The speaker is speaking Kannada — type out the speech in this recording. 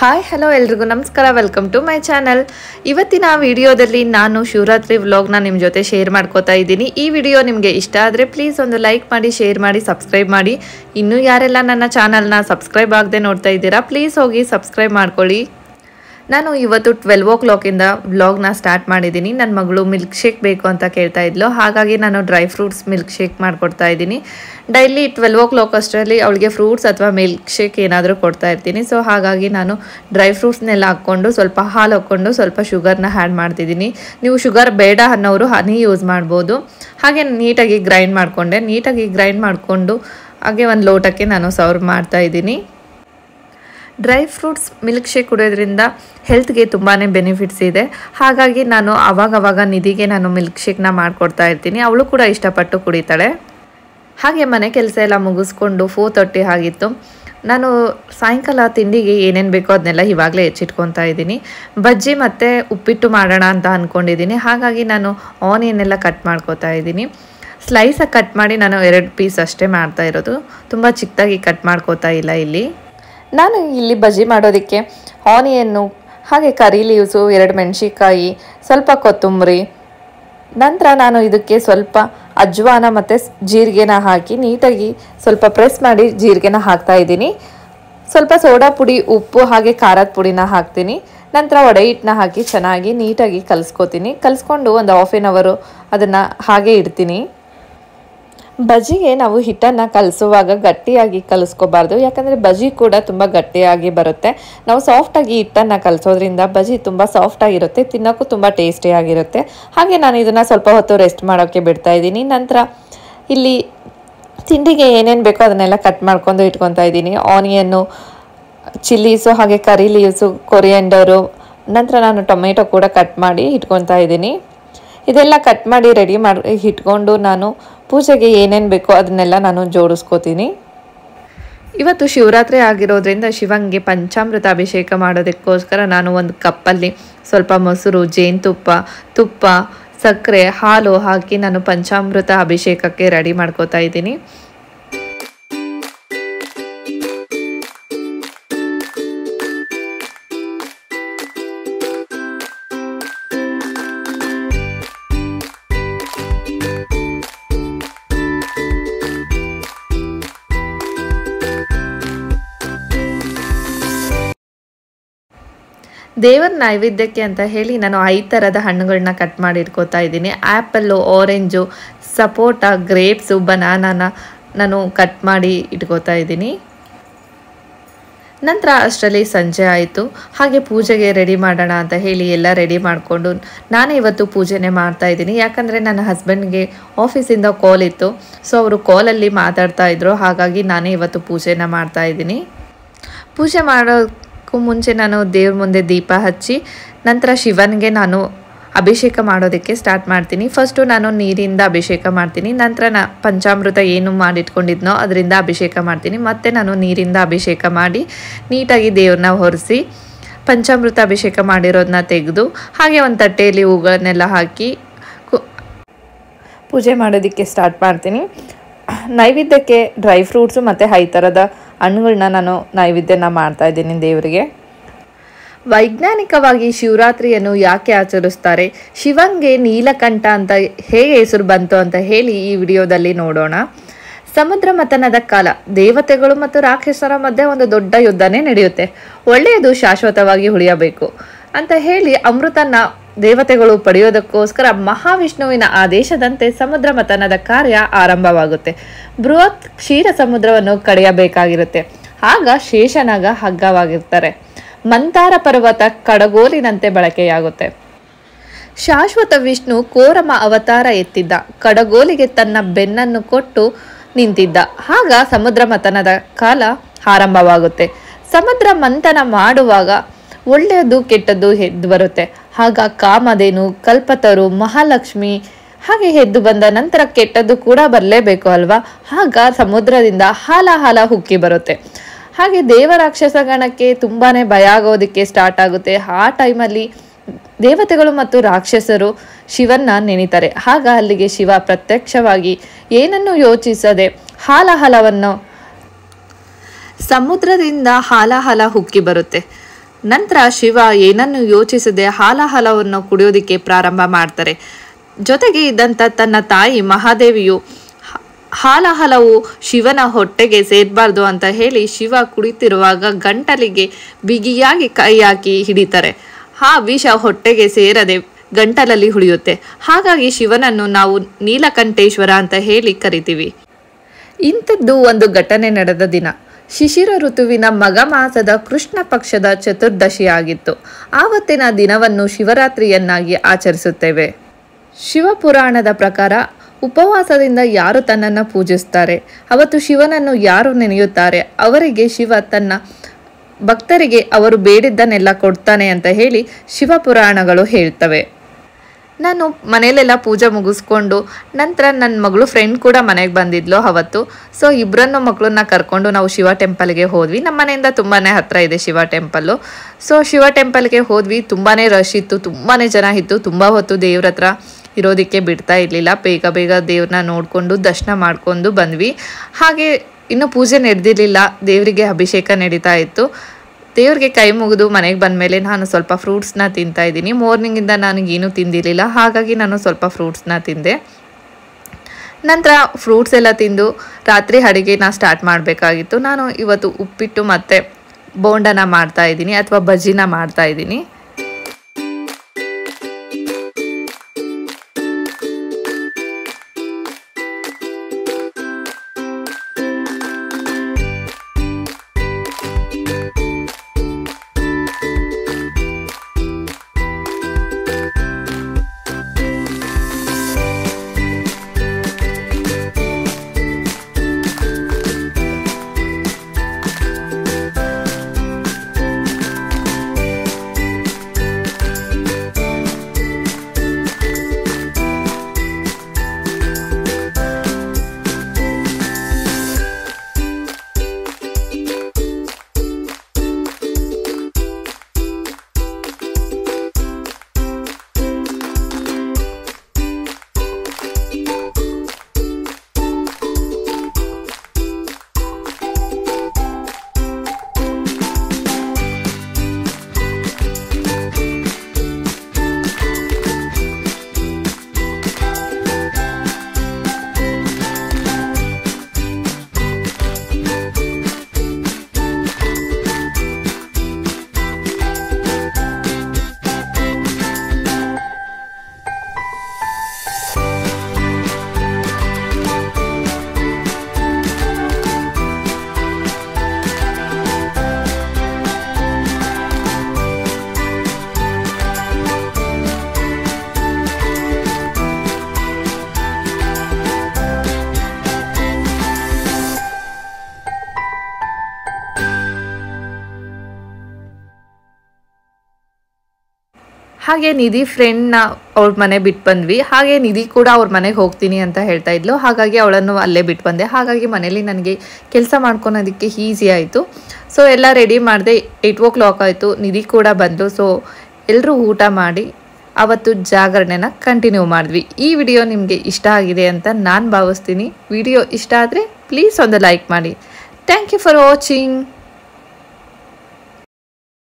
ಹಾಯ್ ಹಲೋ ಎಲ್ರಿಗೂ ನಮಸ್ಕಾರ ವೆಲ್ಕಮ್ ಟು ಮೈ ಚಾನಲ್ ಇವತ್ತಿನ ವಿಡಿಯೋದಲ್ಲಿ ನಾನು ಶಿವರಾತ್ರಿ ವ್ಲಾಗ್ನ ನಿಮ್ಮ ಜೊತೆ ಶೇರ್ ಮಾಡ್ಕೋತಾ ಇದ್ದೀನಿ ಈ ವಿಡಿಯೋ ನಿಮಗೆ ಇಷ್ಟ ಆದರೆ ಪ್ಲೀಸ್ ಒಂದು ಲೈಕ್ ಮಾಡಿ ಶೇರ್ ಮಾಡಿ ಸಬ್ಸ್ಕ್ರೈಬ್ ಮಾಡಿ ಇನ್ನೂ ಯಾರೆಲ್ಲ ನನ್ನ ಚಾನಲ್ನ ಸಬ್ಸ್ಕ್ರೈಬ್ ಆಗದೆ ನೋಡ್ತಾ ಇದ್ದೀರಾ ಪ್ಲೀಸ್ ಹೋಗಿ ಸಬ್ಸ್ಕ್ರೈಬ್ ಮಾಡ್ಕೊಳ್ಳಿ ನಾನು ಇವತ್ತು ಟ್ವೆಲ್ವ್ ಓ ಕ್ಲಾಕಿಂದ ವ್ಲಾಗ್ನ ಸ್ಟಾರ್ಟ್ ಮಾಡಿದ್ದೀನಿ ನನ್ನ ಮಗಳು ಮಿಲ್ಕ್ ಶೇಕ್ ಬೇಕು ಅಂತ ಕೇಳ್ತಾ ಇದ್ಲು ಹಾಗಾಗಿ ನಾನು ಡ್ರೈ ಫ್ರೂಟ್ಸ್ ಮಿಲ್ಕ್ ಶೇಕ್ ಮಾಡಿಕೊಡ್ತಾ ಇದ್ದೀನಿ ಡೈಲಿ ಟ್ವೆಲ್ವ್ ಓ ಕ್ಲಾಕ್ ಅಷ್ಟರಲ್ಲಿ ಅವಳಿಗೆ ಫ್ರೂಟ್ಸ್ ಅಥವಾ ಮಿಲ್ಕ್ ಶೇಕ್ ಏನಾದರೂ ಕೊಡ್ತಾ ಇರ್ತೀನಿ ಸೊ ಹಾಗಾಗಿ ನಾನು ಡ್ರೈ ಫ್ರೂಟ್ಸ್ನೆಲ್ಲ ಹಾಕ್ಕೊಂಡು ಸ್ವಲ್ಪ ಹಾಲು ಹಾಕ್ಕೊಂಡು ಸ್ವಲ್ಪ ಶುಗರ್ನ ಆ್ಯಡ್ ಮಾಡ್ತಿದ್ದೀನಿ ನೀವು ಶುಗರ್ ಬೇಡ ಅನ್ನೋರು ಹನಿ ಯೂಸ್ ಮಾಡ್ಬೋದು ಹಾಗೆ ನೀಟಾಗಿ ಗ್ರೈಂಡ್ ಮಾಡಿಕೊಂಡೆ ನೀಟಾಗಿ ಗ್ರೈಂಡ್ ಮಾಡಿಕೊಂಡು ಹಾಗೆ ಒಂದು ಲೋಟಕ್ಕೆ ನಾನು ಸರ್ವ್ ಮಾಡ್ತಾ ಇದ್ದೀನಿ ಡ್ರೈ ಫ್ರೂಟ್ಸ್ ಮಿಲ್ಕ್ ಶೇಕ್ ಕುಡಿಯೋದ್ರಿಂದ ಹೆಲ್ತ್ಗೆ ತುಂಬಾ ಬೆನಿಫಿಟ್ಸ್ ಇದೆ ಹಾಗಾಗಿ ನಾನು ಅವಾಗವಾಗ ನಿಧಿಗೆ ನಾನು ಮಿಲ್ಕ್ ಶೇಕ್ನ ಮಾಡಿಕೊಡ್ತಾ ಇರ್ತೀನಿ ಅವಳು ಕೂಡ ಇಷ್ಟಪಟ್ಟು ಕುಡಿತಾಳೆ ಹಾಗೆ ಮನೆ ಕೆಲಸ ಎಲ್ಲ ಮುಗಿಸ್ಕೊಂಡು ಫೋರ್ ತರ್ಟಿ ಆಗಿತ್ತು ನಾನು ಸಾಯಂಕಾಲ ತಿಂಡಿಗೆ ಏನೇನು ಬೇಕೋ ಅದನ್ನೆಲ್ಲ ಇವಾಗಲೇ ಹೆಚ್ಚಿಟ್ಕೊತಾ ಇದ್ದೀನಿ ಬಜ್ಜಿ ಮತ್ತು ಉಪ್ಪಿಟ್ಟು ಮಾಡೋಣ ಅಂತ ಅಂದ್ಕೊಂಡಿದ್ದೀನಿ ಹಾಗಾಗಿ ನಾನು ಆನಿಯನ್ ಎಲ್ಲ ಕಟ್ ಮಾಡ್ಕೋತಾ ಇದ್ದೀನಿ ಸ್ಲೈಸಾಗಿ ಕಟ್ ಮಾಡಿ ನಾನು ಎರಡು ಪೀಸ್ ಅಷ್ಟೇ ಮಾಡ್ತಾ ಇರೋದು ತುಂಬ ಚಿಕ್ಕದಾಗಿ ಕಟ್ ಮಾಡ್ಕೋತಾ ಇಲ್ಲ ಇಲ್ಲಿ ನಾನು ಇಲ್ಲಿ ಬಜ್ಜಿ ಮಾಡೋದಕ್ಕೆ ಆನಿಯನ್ನು ಹಾಗೆ ಕರಿ ಲೀವ್ಸು ಎರಡು ಮೆಣಸಿಕಾಯಿ ಸ್ವಲ್ಪ ಕೊತ್ತಂಬರಿ ನಂತರ ನಾನು ಇದಕ್ಕೆ ಸ್ವಲ್ಪ ಅಜ್ವಾನ ಮತ್ತು ಜೀರಿಗೆನ ಹಾಕಿ ನೀಟಾಗಿ ಸ್ವಲ್ಪ ಪ್ರೆಸ್ ಮಾಡಿ ಜೀರಿಗೆನ ಹಾಕ್ತಾ ಇದ್ದೀನಿ ಸ್ವಲ್ಪ ಸೋಡಾ ಪುಡಿ ಉಪ್ಪು ಹಾಗೆ ಖಾರದ ಪುಡಿನ ಹಾಕ್ತೀನಿ ನಂತರ ಒಡೆ ಹಿಟ್ಟನ್ನ ಹಾಕಿ ಚೆನ್ನಾಗಿ ನೀಟಾಗಿ ಕಲಿಸ್ಕೊತೀನಿ ಕಲಿಸ್ಕೊಂಡು ಒಂದು ಹಾಫ್ ಆನ್ ಅವರು ಅದನ್ನು ಹಾಗೆ ಇಡ್ತೀನಿ ಬಜಿಗೆ ನಾವು ಹಿಟ್ಟನ್ನು ಕಲಿಸುವಾಗ ಗಟ್ಟಿಯಾಗಿ ಕಲಿಸ್ಕೋಬಾರ್ದು ಯಾಕಂದರೆ ಬಜಿ ಕೂಡ ತುಂಬ ಗಟ್ಟಿಯಾಗಿ ಬರುತ್ತೆ ನಾವು ಸಾಫ್ಟಾಗಿ ಹಿಟ್ಟನ್ನು ಕಲಿಸೋದ್ರಿಂದ ಬಜಿ ತುಂಬ ಸಾಫ್ಟಾಗಿರುತ್ತೆ ತಿನ್ನೋಕ್ಕೂ ತುಂಬ ಟೇಸ್ಟಿಯಾಗಿರುತ್ತೆ ಹಾಗೆ ನಾನು ಇದನ್ನು ಸ್ವಲ್ಪ ಹೊತ್ತು ರೆಸ್ಟ್ ಮಾಡೋಕ್ಕೆ ಬಿಡ್ತಾ ಇದ್ದೀನಿ ನಂತರ ಇಲ್ಲಿ ತಿಂಡಿಗೆ ಏನೇನು ಬೇಕೋ ಅದನ್ನೆಲ್ಲ ಕಟ್ ಮಾಡ್ಕೊಂಡು ಇಟ್ಕೊತಾ ಇದ್ದೀನಿ ಆನಿಯನ್ನು ಚಿಲ್ಲೀಸು ಹಾಗೆ ಕರಿ ಲೀವ್ಸು ಕೊರಿಯಂಡರು ನಂತರ ನಾನು ಟೊಮೆಟೊ ಕೂಡ ಕಟ್ ಮಾಡಿ ಇಟ್ಕೊತಾ ಇದ್ದೀನಿ ಇದೆಲ್ಲ ಕಟ್ ಮಾಡಿ ರೆಡಿ ಮಾಡಿ ಇಟ್ಕೊಂಡು ನಾನು ಪೂಜೆಗೆ ಏನೇನು ಬೇಕೋ ಅದನ್ನೆಲ್ಲ ನಾನು ಜೋಡಿಸ್ಕೋತೀನಿ ಇವತ್ತು ಶಿವರಾತ್ರಿ ಆಗಿರೋದ್ರಿಂದ ಶಿವಂಗೆ ಪಂಚಾಮೃತ ಅಭಿಷೇಕ ಮಾಡೋದಕ್ಕೋಸ್ಕರ ನಾನು ಒಂದು ಕಪ್ಪಲ್ಲಿ ಸ್ವಲ್ಪ ಮೊಸರು ಜೇನುತುಪ್ಪ ತುಪ್ಪ ಸಕ್ಕರೆ ಹಾಲು ಹಾಕಿ ನಾನು ಪಂಚಾಮೃತ ಅಭಿಷೇಕಕ್ಕೆ ರೆಡಿ ಮಾಡ್ಕೋತಾ ಇದ್ದೀನಿ ದೇವರ ನೈವೇದ್ಯಕ್ಕೆ ಅಂತ ಹೇಳಿ ನಾನು ಐದು ಥರದ ಹಣ್ಣುಗಳನ್ನ ಕಟ್ ಮಾಡಿ ಇಟ್ಕೋತಾ ಇದ್ದೀನಿ ಆ್ಯಪಲ್ಲು ಆರೆಂಜು ಸಪೋಟ ಗ್ರೇಪ್ಸು ಬನಾನಾನ ನಾನು ಕಟ್ ಮಾಡಿ ಇಟ್ಕೋತಾ ಇದ್ದೀನಿ ನಂತರ ಅಷ್ಟರಲ್ಲಿ ಸಂಜೆ ಆಯಿತು ಹಾಗೆ ಪೂಜೆಗೆ ರೆಡಿ ಮಾಡೋಣ ಅಂತ ಹೇಳಿ ಎಲ್ಲ ರೆಡಿ ಮಾಡಿಕೊಂಡು ನಾನೇ ಇವತ್ತು ಪೂಜೆನೇ ಮಾಡ್ತಾ ಇದ್ದೀನಿ ಯಾಕಂದರೆ ನನ್ನ ಹಸ್ಬೆಂಡ್ಗೆ ಆಫೀಸಿಂದ ಕಾಲ್ ಇತ್ತು ಸೊ ಅವರು ಕಾಲಲ್ಲಿ ಮಾತಾಡ್ತಾ ಇದ್ರು ಹಾಗಾಗಿ ನಾನೇ ಇವತ್ತು ಪೂಜೆನ ಮಾಡ್ತಾ ಇದ್ದೀನಿ ಪೂಜೆ ಮಾಡೋಕ್ಕೂ ಮುಂಚೆ ನಾನು ದೇವ್ರ ಮುಂದೆ ದೀಪ ಹಚ್ಚಿ ನಂತರ ಶಿವನಿಗೆ ನಾನು ಅಭಿಷೇಕ ಮಾಡೋದಕ್ಕೆ ಸ್ಟಾರ್ಟ್ ಮಾಡ್ತೀನಿ ಫಸ್ಟು ನಾನು ನೀರಿಂದ ಅಭಿಷೇಕ ಮಾಡ್ತೀನಿ ನಂತರ ನಾ ಪಂಚಾಮೃತ ಏನು ಮಾಡಿಟ್ಕೊಂಡಿದ್ನೋ ಅದರಿಂದ ಅಭಿಷೇಕ ಮಾಡ್ತೀನಿ ಮತ್ತೆ ನಾನು ನೀರಿಂದ ಅಭಿಷೇಕ ಮಾಡಿ ನೀಟಾಗಿ ದೇವ್ರನ್ನ ಹೊರಿಸಿ ಪಂಚಾಮೃತ ಅಭಿಷೇಕ ಮಾಡಿರೋದನ್ನ ತೆಗೆದು ಹಾಗೆ ಒಂದು ತಟ್ಟೆಯಲ್ಲಿ ಹೂಗಳನ್ನೆಲ್ಲ ಹಾಕಿ ಕು ಪೂಜೆ ಮಾಡೋದಕ್ಕೆ ಸ್ಟಾರ್ಟ್ ಮಾಡ್ತೀನಿ ನೈವೇದ್ಯಕ್ಕೆ ಡ್ರೈ ಫ್ರೂಟ್ಸು ಮತ್ತು ಐದು ಥರದ ಹಣ್ಣುಗಳನ್ನ ನಾನು ನೈವೇದ್ಯನ ಮಾಡ್ತಾ ಇದ್ದೀನಿ ದೇವರಿಗೆ ವೈಜ್ಞಾನಿಕವಾಗಿ ಶಿವರಾತ್ರಿಯನ್ನು ಯಾಕೆ ಆಚರಿಸ್ತಾರೆ ಶಿವಂಗೆ ನೀಲಕಂಠ ಅಂತ ಹೇಗೆ ಹೆಸರು ಬಂತು ಅಂತ ಹೇಳಿ ಈ ವಿಡಿಯೋದಲ್ಲಿ ನೋಡೋಣ ಸಮುದ್ರ ಮಥನದ ಕಾಲ ದೇವತೆಗಳು ಮತ್ತು ರಾಕ್ಷಸರ ಮಧ್ಯೆ ಒಂದು ದೊಡ್ಡ ಯುದ್ಧನೇ ನಡೆಯುತ್ತೆ ಒಳ್ಳೆಯದು ಶಾಶ್ವತವಾಗಿ ಉಳಿಯಬೇಕು ಅಂತ ಹೇಳಿ ಅಮೃತನ ದೇವತೆಗಳು ಪಡೆಯೋದಕ್ಕೋಸ್ಕರ ಮಹಾವಿಷ್ಣುವಿನ ಆದೇಶದಂತೆ ಸಮುದ್ರ ಮಥನದ ಕಾರ್ಯ ಆರಂಭವಾಗುತ್ತೆ ಬೃಹತ್ ಕ್ಷೀರ ಸಮುದ್ರವನ್ನು ಕಡೆಯಬೇಕಾಗಿರುತ್ತೆ ಆಗ ಶೇಷನಾಗ ಹಗ್ಗವಾಗಿರ್ತಾರೆ ಮಂತಾರ ಪರ್ವತ ಕಡಗೋಲಿನಂತೆ ಬಳಕೆಯಾಗುತ್ತೆ ಶಾಶ್ವತ ವಿಷ್ಣು ಕೋರಮ ಅವತಾರ ಎತ್ತಿದ್ದ ಕಡಗೋಲಿಗೆ ತನ್ನ ಬೆನ್ನನ್ನು ಕೊಟ್ಟು ನಿಂತಿದ್ದ ಆಗ ಸಮುದ್ರ ಮಥನದ ಕಾಲ ಆರಂಭವಾಗುತ್ತೆ ಸಮುದ್ರ ಮಂಥನ ಮಾಡುವಾಗ ಒಳ್ಳೆಯದು ಕೆಟ್ಟದ್ದು ಎದ್ದು ಬರುತ್ತೆ ಆಗ ಕಾಮಧೇನು ಕಲ್ಪತರು ಮಹಾಲಕ್ಷ್ಮಿ ಹಾಗೆ ಎದ್ದು ಬಂದ ನಂತರ ಕೆಟ್ಟದ್ದು ಕೂಡ ಬರಲೇಬೇಕು ಅಲ್ವಾ ಆಗ ಸಮುದ್ರದಿಂದ ಹಾಲ ಹಾಲ ಹುಕ್ಕಿ ಬರುತ್ತೆ ಹಾಗೆ ದೇವರಾಕ್ಷಸ ಗಣಕ್ಕೆ ತುಂಬಾ ಭಯ ಆಗೋದಕ್ಕೆ ಸ್ಟಾರ್ಟ್ ಆಗುತ್ತೆ ಆ ಟೈಮಲ್ಲಿ ದೇವತೆಗಳು ಮತ್ತು ರಾಕ್ಷಸರು ಶಿವನ್ನ ನೆನಿತಾರೆ ಆಗ ಅಲ್ಲಿಗೆ ಶಿವ ಪ್ರತ್ಯಕ್ಷವಾಗಿ ಏನನ್ನು ಯೋಚಿಸದೆ ಹಾಲಹಲವನ್ನು ಸಮುದ್ರದಿಂದ ಹಾಲಾಹಲ ಹುಕ್ಕಿ ಬರುತ್ತೆ ನಂತರ ಶಿವ ಏನನ್ನು ಯೋಚಿಸದೆ ಹಾಲಾಹಲವನ್ನು ಕುಡಿಯೋದಕ್ಕೆ ಪ್ರಾರಂಭ ಮಾಡ್ತಾರೆ ಜೊತೆಗೆ ಇದ್ದಂಥ ತನ್ನ ತಾಯಿ ಮಹಾದೇವಿಯು ಹ- ಹಾಲಾಹಲವು ಶಿವನ ಹೊಟ್ಟೆಗೆ ಸೇರಬಾರ್ದು ಅಂತ ಹೇಳಿ ಶಿವ ಕುಡಿತಿರುವಾಗ ಗಂಟಲಿಗೆ ಬಿಗಿಯಾಗಿ ಕೈ ಹಾಕಿ ಹಿಡಿತಾರೆ ಆ ವಿಷ ಹೊಟ್ಟೆಗೆ ಸೇರದೆ ಗಂಟಲಲ್ಲಿ ಉಳಿಯುತ್ತೆ ಹಾಗಾಗಿ ಶಿವನನ್ನು ನಾವು ನೀಲಕಂಠೇಶ್ವರ ಅಂತ ಹೇಳಿ ಕರಿತೀವಿ ಇಂಥದ್ದು ಒಂದು ಘಟನೆ ನಡೆದ ದಿನ ಶಿಶಿರ ಋತುವಿನ ಮಗ ಮಾಸದ ಕೃಷ್ಣ ಪಕ್ಷದ ಚತುರ್ದಶಿಯಾಗಿತ್ತು ಆವತ್ತಿನ ದಿನವನ್ನು ಶಿವರಾತ್ರಿಯನ್ನಾಗಿ ಆಚರಿಸುತ್ತೇವೆ ಶಿವಪುರಾಣದ ಪ್ರಕಾರ ಉಪವಾಸದಿಂದ ಯಾರು ತನ್ನನ್ನು ಪೂಜಿಸ್ತಾರೆ ಅವತ್ತು ಶಿವನನ್ನು ಯಾರು ನೆನೆಯುತ್ತಾರೆ ಅವರಿಗೆ ಶಿವ ತನ್ನ ಭಕ್ತರಿಗೆ ಅವರು ಬೇಡಿದ್ದನ್ನೆಲ್ಲ ಕೊಡ್ತಾನೆ ಅಂತ ಹೇಳಿ ಶಿವಪುರಾಣಗಳು ಹೇಳ್ತವೆ ನಾನು ಮನೆಯಲ್ಲೆಲ್ಲ ಪೂಜೆ ಮುಗಿಸ್ಕೊಂಡು ನಂತರ ನನ್ನ ಮಗಳು ಫ್ರೆಂಡ್ ಕೂಡ ಮನೆಗೆ ಬಂದಿದ್ಲು ಅವತ್ತು ಸೊ ಇಬ್ಬರನ್ನು ಮಕ್ಕಳನ್ನ ಕರ್ಕೊಂಡು ನಾವು ಶಿವ ಟೆಂಪಲ್ಗೆ ಹೋದ್ವಿ ನಮ್ಮ ಮನೆಯಿಂದ ತುಂಬಾ ಹತ್ರ ಇದೆ ಶಿವ ಟೆಂಪಲ್ಲು ಸೊ ಶಿವ ಟೆಂಪಲ್ಗೆ ಹೋದ್ವಿ ತುಂಬಾ ರಶ್ ಇತ್ತು ತುಂಬಾ ಜನ ಇತ್ತು ತುಂಬ ಹೊತ್ತು ದೇವ್ರ ಹತ್ರ ಇರೋದಕ್ಕೆ ಬಿಡ್ತಾ ಇರಲಿಲ್ಲ ಬೇಗ ಬೇಗ ದೇವ್ರನ್ನ ನೋಡಿಕೊಂಡು ದರ್ಶನ ಮಾಡ್ಕೊಂಡು ಬಂದ್ವಿ ಹಾಗೆ ಇನ್ನು ಪೂಜೆ ನಡೆದಿರಲಿಲ್ಲ ದೇವರಿಗೆ ಅಭಿಷೇಕ ನಡೀತಾ ಇತ್ತು ದೇವ್ರಿಗೆ ಕೈ ಮುಗಿದು ಮನೆಗೆ ಬಂದಮೇಲೆ ನಾನು ಸ್ವಲ್ಪ ಫ್ರೂಟ್ಸ್ನ ತಿಂತಾ ಇದ್ದೀನಿ ಮಾರ್ನಿಂಗಿಂದ ನನಗೇನು ತಿಂದಿರಲಿಲ್ಲ ಹಾಗಾಗಿ ನಾನು ಸ್ವಲ್ಪ ಫ್ರೂಟ್ಸ್ನ ತಿಂದೆ ನಂತರ ಫ್ರೂಟ್ಸ್ ಎಲ್ಲ ತಿಂದು ರಾತ್ರಿ ಅಡುಗೆನ ಸ್ಟಾರ್ಟ್ ಮಾಡಬೇಕಾಗಿತ್ತು ನಾನು ಇವತ್ತು ಉಪ್ಪಿಟ್ಟು ಮತ್ತು ಬೋಂಡನ ಮಾಡ್ತಾ ಇದ್ದೀನಿ ಅಥವಾ ಬಜ್ಜಿನ ಮಾಡ್ತಾ ಇದ್ದೀನಿ ಹಾಗೆ ನಿಧಿ ಫ್ರೆಂಡ್ನ ಅವ್ರ ಮನೆ ಬಿಟ್ಟು ಬಂದ್ವಿ ಹಾಗೆ ನಿಧಿ ಕೂಡ ಅವ್ರ ಮನೆಗೆ ಹೋಗ್ತೀನಿ ಅಂತ ಹೇಳ್ತಾ ಇದ್ಲು ಹಾಗಾಗಿ ಅವಳನ್ನು ಅಲ್ಲೇ ಬಿಟ್ಟು ಬಂದೆ ಹಾಗಾಗಿ ಮನೇಲಿ ನನಗೆ ಕೆಲಸ ಮಾಡ್ಕೊಳೋದಕ್ಕೆ ಈಸಿ ಆಯಿತು ಸೊ ಎಲ್ಲ ರೆಡಿ ಮಾಡಿದೆ ಏಯ್ಟ್ ಓ ಕ್ಲಾಕ್ ಆಯಿತು ನಿಧಿ ಕೂಡ ಬಂದು ಸೊ ಎಲ್ಲರೂ ಊಟ ಮಾಡಿ ಅವತ್ತು ಜಾಗರಣೆನ ಕಂಟಿನ್ಯೂ ಮಾಡಿದ್ವಿ ಈ ವಿಡಿಯೋ ನಿಮಗೆ ಇಷ್ಟ ಆಗಿದೆ ಅಂತ ನಾನು ಭಾವಿಸ್ತೀನಿ ವಿಡಿಯೋ ಇಷ್ಟ ಆದರೆ ಪ್ಲೀಸ್ ಒಂದು ಲೈಕ್ ಮಾಡಿ ಥ್ಯಾಂಕ್ ಯು ಫಾರ್ ವಾಚಿಂಗ್